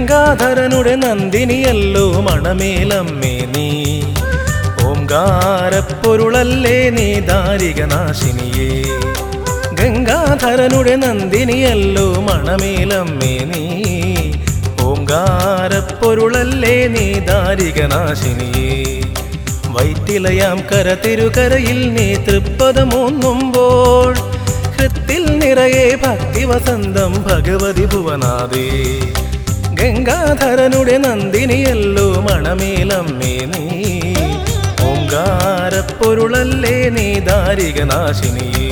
ഗംഗാധരനുടെ നന്ദിനിയല്ലോ മണമേലമ്മേ നീ ഓംകാരപ്പൊരുളല്ലേ നീ ദാരികനാശിനിയേ ഗംഗാധരനുടെ നന്ദിനിയല്ലോ മണമേലമ്മേ നീ ഓംകാരപ്പൊരുളല്ലേ നീ ദാരികനാശിനിയേ വൈറ്റിലയാം കര തിരുകരയിൽ നീ തൃപ്പദമൂന്നുമ്പോൾ ഹൃത്തിൽ നിറയെ ഭക്തിവസന്തം ഭഗവതി ഭുവനാദേ ഗംഗാധരനുടെ നന്ദിനിയല്ലോ മണമേലമ്മേ നീ ഓങ്കാരപ്പൊരുളല്ലേ നീ ദാരികനാശിനിയേ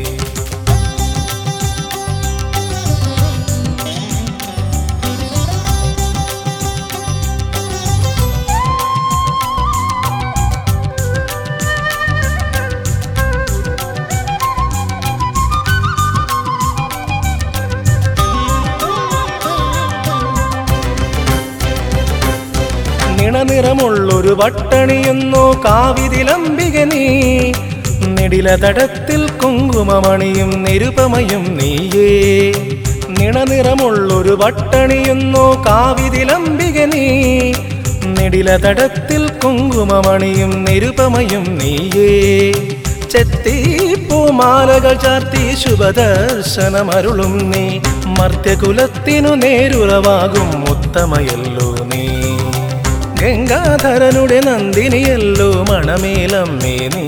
നിണനിറമുള്ളൊരു വട്ടണിയുന്നു കാവിതിലംബിക നീ നെടിലതടത്തിൽ കുങ്കുമമണിയും നിരുപമയും നീയേ നിണനിറമുള്ളൊരു വട്ടണിയുന്നു കാവിതിലംബിക നീ നെടിലതടത്തിൽ കുങ്കുമമണിയും നിരുപമയും നീയേ ചെത്തി പൂമാലകൾ ചാർത്തി ശുഭദർശനമരുളും നീ മർത്യകുലത്തിനു നേരുറവാകും ഉത്തമയല്ലോ നീ ഗംഗാധരനുടെ നന്ദിനിയല്ലോ മണമേലമ്മേ നീ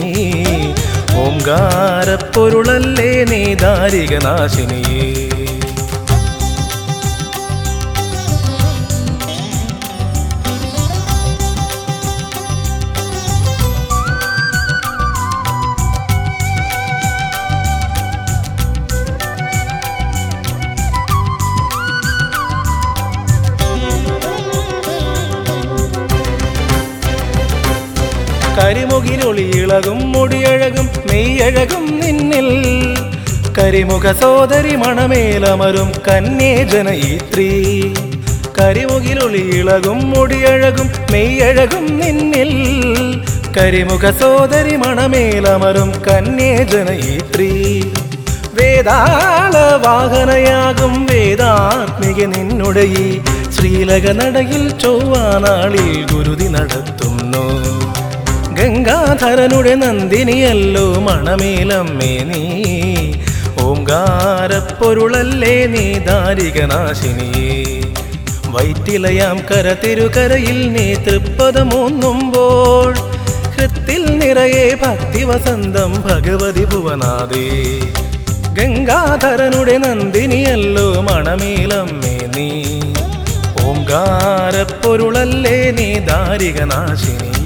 ഓംകാരപ്പൊരുളല്ലേ നീ ദാരികനാശിനിയേ കരിമുകിലൊളിയിളകും മുടിയഴകും നെയ്യഴകും നിന്നിൽ കരിമുഖ സോദരി മണമേലമരും കന്യേ ജനയിത്രി കരിമുകിലൊളിയിളകും മുടിയഴകും നെയ്യഴകും നിന്നിൽ കരിമുഖ സോദരി മണമേലമരും കന്യേ ജനയിത്രി വേദാള വാഹനയാകും വേദാത്മിക നിന്നുടെ ഈ ശ്രീലക നടയിൽ ചൊവ്വാനാളിൽ ഗുരുതി നടത്തുന്നു ഗംഗാധരനുടെ നന്ദിനിയല്ലോ മണമേലമ്മേ നീ ഓംകാരപ്പൊരുളല്ലേ നീ ദാരികനാശിനിയേ വൈറ്റിലയാം കര തിരുകരയിൽ നീ തൃപ്പദമൂന്നുമ്പോൾ ഹൃത്തിൽ നിറയെ ഭക്തിവസന്തം ഭഗവതി ഭുവനാദേ ഗംഗാധരനുടെ നന്ദിനിയല്ലോ മണമേലമ്മേ നീ ഓംകാരപ്പൊരുളല്ലേ നീ ദാരികനാശിനിയേ